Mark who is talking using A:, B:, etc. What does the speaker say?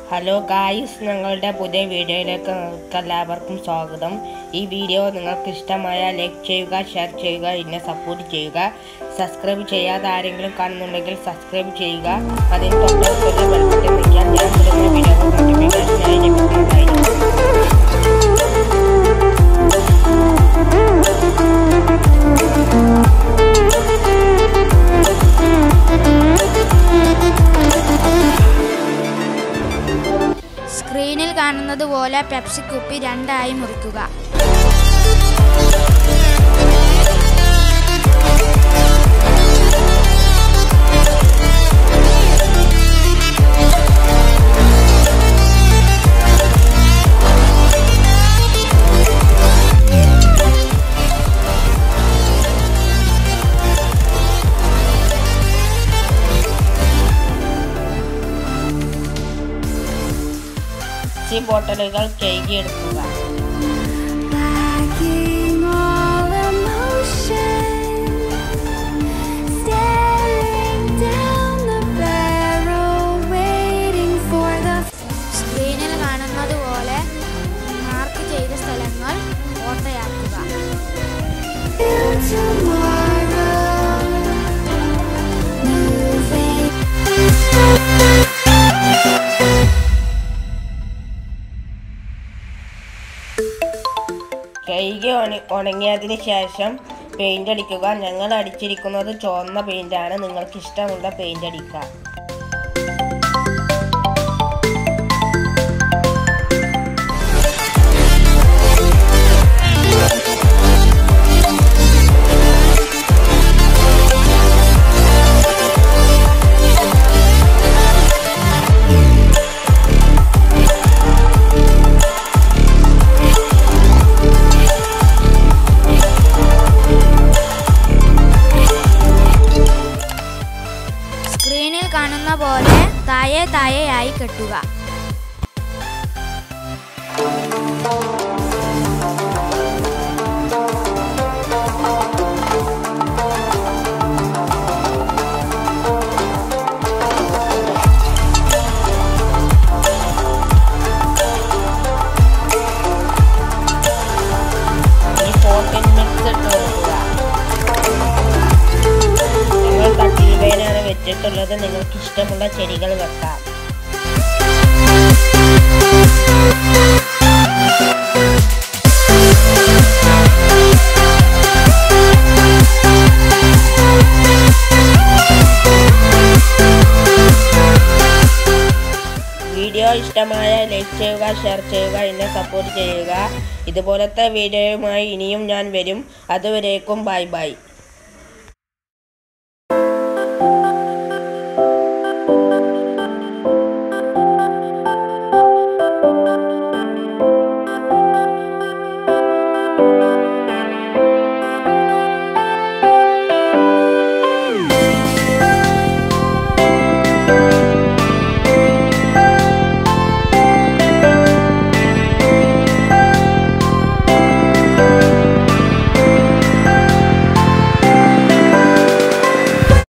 A: Hello guys ഞങ്ങളുടെ പുതിയ വീഡിയോയിലേക്ക് നിങ്ങൾക്ക് എല്ലാവർക്കും സ്വാഗതം ഈ വീഡിയോ നിങ്ങൾക്ക് ഇഷ്ടമായ ലൈക്ക് ചെയ്യുക ഷെയർ ചെയ്യുക എന്നെ സപ്പോർട്ട് ചെയ്യുക സബ്സ്ക്രൈബ് ചെയ്യാതെ ആരെങ്കിലും കാണുന്നുണ്ടെങ്കിൽ സബ്സ്ക്രൈബ് ചെയ്യുക അതിന് തൊട്ടടുത്തുള്ള ബെൽബട്ടൺ വയ്ക്കാൻ ഞാൻ തുടങ്ങിയ വീഡിയോ നോട്ടിഫിക്കേഷനായി ലഭിക്കുന്നതായിരിക്കും
B: സ്ക്രീനിൽ കാണുന്നത് പോലെ പെപ്സി കുപ്പി രണ്ടായി മുറിക്കുക
A: ഈ ബോട്ടലുകൾ കഴുകിയെടുക്കുക
C: Lacking all emotion, staring down the barrel, waiting for the
B: സ്ക്രീനിൽ കാണുന്നത് പോലെ മാർക്ക് ചെയ്ത സ്ഥലങ്ങൾ ഓട്ടയാക്കുക
C: tomorrow. Moving.
A: കഴുകി ഉണ ഉണങ്ങിയതിന് ശേഷം പെയിന്റ് അടിക്കുക ഞങ്ങൾ അടിച്ചിരിക്കുന്നത് ചുവന്ന പെയിന്റാണ് നിങ്ങൾക്ക് ഇഷ്ടമുള്ള പെയിന്റ് അടിക്കാം
B: സ്ക്രീനിൽ കാണുന്ന പോലെ താഴെ താഴെയായി കെട്ടുക
A: ഈ ഫോർട്ടിൻ മിനിറ്റ്സ് ഇട്ട് കൊടുക്കുക ഞങ്ങൾ കട്ടിൽ വേനാണ് വെച്ചിട്ടുള്ളത് നിങ്ങൾക്ക് ഇഷ്ടമുള്ള ചെടികൾ വെക്കാം വീഡിയോ ഇഷ്ടമായ ലൈക്ക് ചെയ്യുക ഷെയർ ചെയ്യുക എന്നെ സപ്പോർട്ട് ചെയ്യുക ഇതുപോലത്തെ വീഡിയോയുമായി ഇനിയും ഞാൻ വരും അതുവരേക്കും ബൈ ബൈ
C: Thank